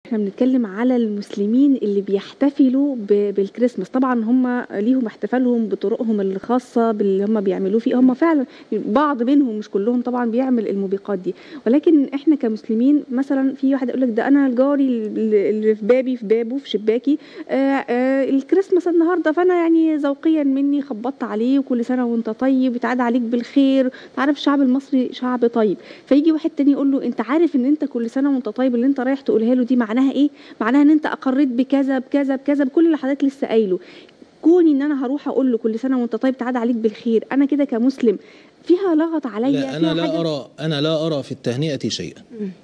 احنا بنتكلم على المسلمين اللي بيحتفلوا ب- بالكريسماس طبعا هم ليهم احتفالهم بطرقهم الخاصه باللي هم بيعملوه فيه هم فعلا بعض منهم مش كلهم طبعا بيعمل الموبقات دي ولكن احنا كمسلمين مثلا في واحد يقول لك ده انا الجاري اللي اللي في بابي في بابه في شباكي آه آه الكريسماس النهارده فانا يعني ذوقيا مني خبطت عليه وكل سنه وانت طيب يتعاد عليك بالخير تعرف الشعب المصري شعب طيب فيجي واحد تاني يقول له انت عارف ان انت كل سنه وانت طيب اللي انت رايح تقولها له دي معناها ايه معناها ان انت اقريت بكذا بكذا بكذا بكل اللي حضرتك لسه قايله كوني ان انا هروح اقول له كل سنه وانت طيب تعاد عليك بالخير انا كده كمسلم فيها لغط عليا لا أنا فيها لا حاجة- أرى أنا لا أرى في التهنئة شيئا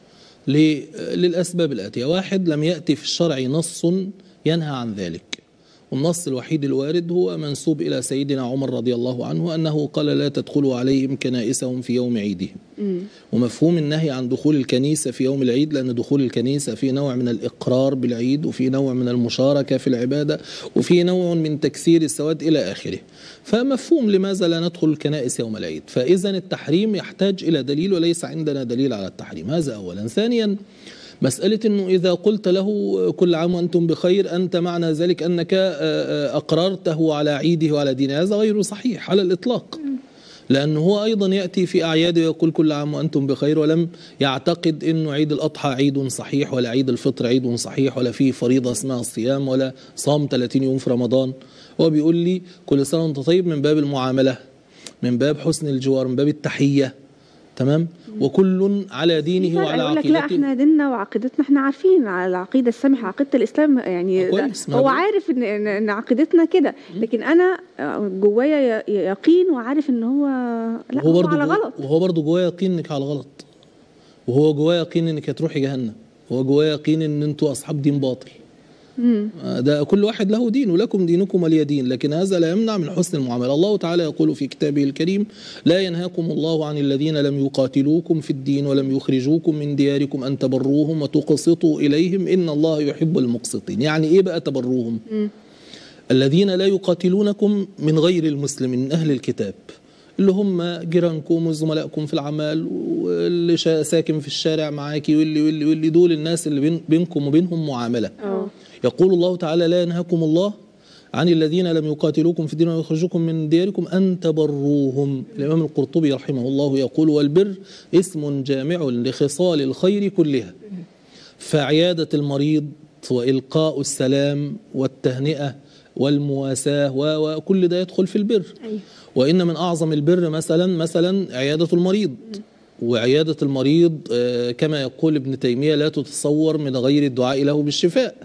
ل- للأسباب الآتية واحد لم يأتي في الشرع نص ينهى عن ذلك والنص الوحيد الوارد هو منسوب إلى سيدنا عمر رضي الله عنه أنه قال لا تدخلوا عليهم كنائسهم في يوم عيدهم مم. ومفهوم النهي عن دخول الكنيسة في يوم العيد لأن دخول الكنيسة في نوع من الإقرار بالعيد وفي نوع من المشاركة في العبادة وفي نوع من تكسير السواد إلى آخره فمفهوم لماذا لا ندخل الكنائس يوم العيد فإذا التحريم يحتاج إلى دليل وليس عندنا دليل على التحريم هذا أولا ثانيا مسألة أنه إذا قلت له كل عام وأنتم بخير أنت معنى ذلك أنك آه، آه، أقررته على عيده وعلى دينه هذا غير صحيح على الإطلاق لأنه هو أيضا يأتي في أعياده ويقول كل عام وأنتم بخير ولم يعتقد أنه عيد الأضحى عيد صحيح ولا عيد الفطر عيد صحيح ولا فيه فريضة اسمها الصيام ولا صام 30 يوم في رمضان هو بيقول لي كل سنة وأنت طيب من باب المعاملة من باب حسن الجوار من باب التحية تمام وكل على دينه فرق وعلى يقول لك لا عقيدته احنا ديننا وعقيدتنا احنا عارفين على العقيده السامحه عقيده الاسلام يعني آه، كويس، ما هو هو- عارف ان ان إن عقيدتنا كده لكن انا آه، جوايا ي- يقين وعارف ان هو لا وهو هو برضه على جو- غلط وهو برضه جواه يقين انك على غلط وهو جواه يقين انك هتروحي جهنم وهو جواه يقين ان انتوا اصحاب دين باطل مم. ده كل واحد له دين ولكم دينكم ولي دين لكن هذا لا يمنع من حسن المعامله الله تعالى يقول في كتابه الكريم لا ينهاكم الله عن الذين لم يقاتلوكم في الدين ولم يخرجوكم من دياركم ان تبروهم وتقسطوا اليهم ان الله يحب المقسطين يعني ايه بقى تبروهم مم. الذين لا يقاتلونكم من غير المسلمين من أهل الكتاب اللي هم جيرانكم وزملائكم في العمل واللي شا- ساكن في الشارع معاكي واللي واللي واللي دول الناس اللي بين بينكم وبينهم معاملة اه يقول الله تعالى لا ينهاكم الله عن الذين لم يقاتلوكم في الدين ويخرجوكم من دياركم أن تبروهم الإمام القرطبي رحمه الله يقول والبر اسم جامع لخصال الخير كلها فعيادة المريض وإلقاء السلام والتهنئة والمواساة و- وكل ده يدخل في البر ايوه وإن من أعظم البر مثلا مثلا عيادة المريض وعيادة المريض آه، كما يقول ابن تيمية لا تتصور من غير الدعاء له بالشفاء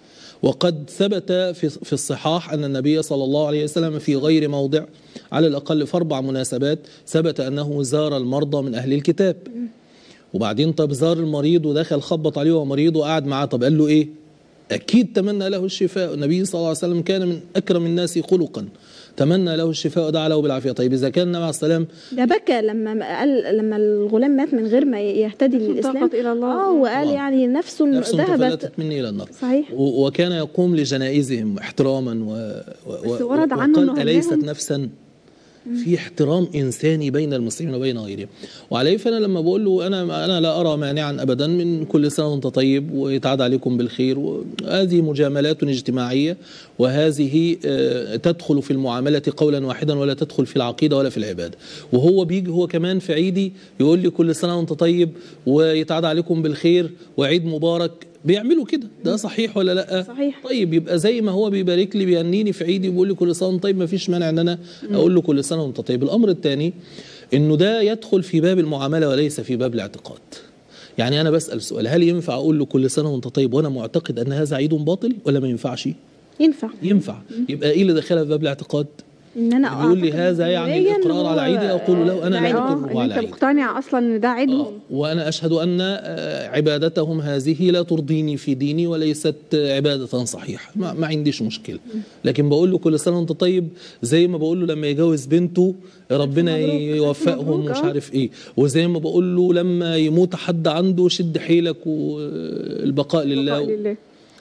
وقد ثبت في في الصحاح أن النبي صلى الله عليه وسلم في غير موضع على الأقل في أربع مناسبات ثبت أنه زار المرضى من أهل الكتاب وبعدين طب زار المريض ودخل خبط عليه وهو مريض وقعد معاه طب قال له إيه أكيد تمنى له الشفاء النبي صلى الله عليه وسلم كان من أكرم الناس خلقا تمنى له الشفاء ودعا له بالعافية طيب إذا كان النبي عليه السلام ده بكى لما قال لما الغلام مات من غير ما يهتدي للاسلام انتقد الى الله اه وقال آه. يعني نفسه نفسه ذهبت تفلتت مني إلى النار صحيح و- وكان يقوم لجنائزهم احتراما و... و... بس ورد عنه وقال إنه أليست هناهم- نفسا في احترام إنساني بين المسلمين وبين غيرهم وعليه فأنا لما بقول له أنا أنا لا أرى مانعا أبدا من كل سنة وأنت طيب ويتعاد عليكم بالخير وهذه مجاملات اجتماعية وهذه آه، تدخل في المعاملة قولا واحدا ولا تدخل في العقيدة ولا في العبادة وهو بيجي هو كمان في عيدي يقول لي كل سنة وأنت طيب ويتعاد عليكم بالخير وعيد مبارك بيعملوا كده ده صحيح ولا لا صحيح. طيب يبقى زي ما هو بيبارك لي بيهنيني في عيدي بيقول لي كل سنه وانت طيب ما فيش مانع ان انا اقول له كل سنه وانت طيب الامر الثاني انه ده يدخل في باب المعامله وليس في باب الاعتقاد يعني انا بسال سؤال هل ينفع اقول له كل سنه وانت طيب وانا معتقد ان هذا عيد باطل ولا ما ينفعش ينفع ينفع يبقى ايه اللي دخلها في باب الاعتقاد ان انا بيقول لي أعتقد هذا يعني دينياً الاقرار على هو- عيدي اقول له انا لا ده اه اقر ان على انت عيدي مقتنع اصلا ان ده عيدهم آه، وأنا أشهد أن آه، عبادتهم هذه لا ترضيني في ديني وليست آه، عبادة صحيحة ما, ما عنديش مشكلة لكن بقول له كل سنة وأنت طيب زي ما بقول له لما يجوز بنته ربنا مبروك، يوفقهم مبروك، ومش آه. عارف إيه وزي ما بقول له لما يموت حد عنده شد حيلك والبقاء بقاء لله لله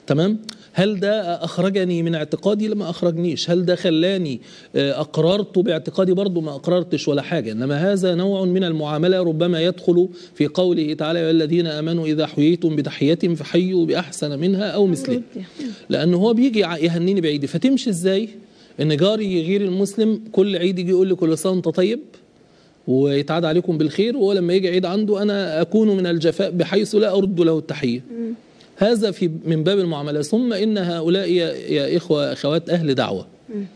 تمام هل ده اخرجني من اعتقادي لما اخرجنيش هل ده خلاني آه، اقررت باعتقادي برضو ما اقررتش ولا حاجه انما هذا نوع من المعامله ربما يدخل في قوله تعالى يا الذين امنوا اذا حييتم بتحيه فحيوا باحسن منها او مثلها لانه هو بيجي ع- يهنيني بعيدي فتمشي ازاي ان جاري غير المسلم كل عيد يجي يقول لي كل سنه وانت طيب ويتعاد عليكم بالخير وهو لما يجي عيد عنده انا اكون من الجفاء بحيث لا ارد له التحيه هذا في من باب المعامله ثم ان هؤلاء يا, يا اخوه اخوات اهل دعوه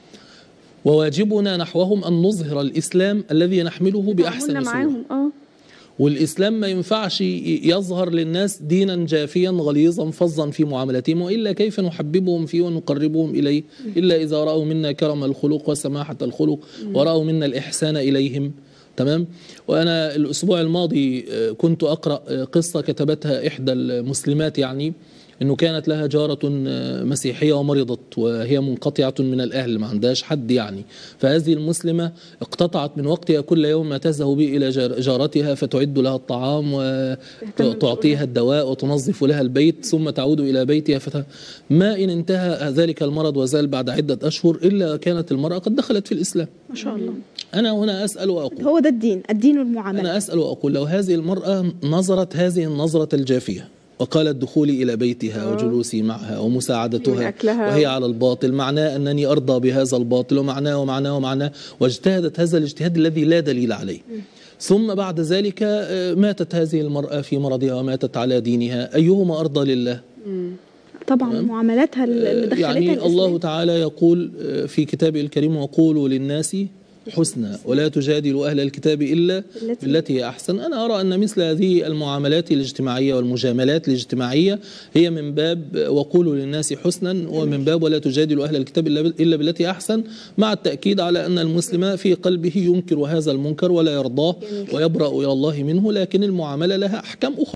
وواجبنا نحوهم ان نظهر الاسلام الذي نحمله باحسن تعاملنا صوره معاهم اه والإسلام ما ينفعش ي- يظهر للناس دينا جافيا غليظا فظا في معاملتهم وإلا كيف نحببهم فيه ونقربهم إليه إلا إذا رأوا منا كرم الخلق وسماحة الخلق ورأوا منا الإحسان إليهم تمام وأنا الأسبوع الماضي آه، كنت أقرأ آه، قصة كتبتها إحدى المسلمات يعني انه كانت لها جاره آه، مسيحيه ومرضت وهي منقطعه من الاهل ما عندهاش حد يعني فهذه المسلمه اقتطعت من وقتها كل يوم ما تذهب به الى جار- جارتها فتعد لها الطعام وتعطيها الدواء وتنظف لها البيت ثم تعود الى بيتها فت... ما ان انتهى ذلك المرض وزال بعد عده اشهر الا كانت المراه قد دخلت في الاسلام ما شاء الله انا هنا اسال واقول هو ده الدين الدين والمعامله أنا أسأل وأقول لو هذه المرأة نظرت هذه النظرة الجافية وقالت دخولي إلى بيتها آه. وجلوسي معها من ومساعدتها أكلها. وهي على الباطل معناه أنني أرضى بهذا الباطل ومعناه ومعناه ومعناه واجتهدت هذا الاجتهاد الذي لا دليل عليه ثم بعد ذلك آه، ماتت هذه المرأة في مرضها وماتت على دينها أيهما أرضى لله طبعا معاملاتها اللي دخلتها يعني الإسلام. الله تعالى يقول آه، في كتابه الكريم وقولوا للناس حسنى ولا تجادلوا أهل الكتاب إلا بالتي- بالتي هي أحسن أنا أرى أن مثل هذه المعاملات الاجتماعية والمجاملات الاجتماعية هي من باب وقولوا للناس حسنا ومن باب ولا تجادلوا أهل الكتاب إلا بال- إلا بالتي أحسن مع التأكيد على أن المسلم في قلبه ينكر هذا المنكر ولا يرضاه ويبرأ إلى الله منه لكن المعاملة لها أحكام أخرى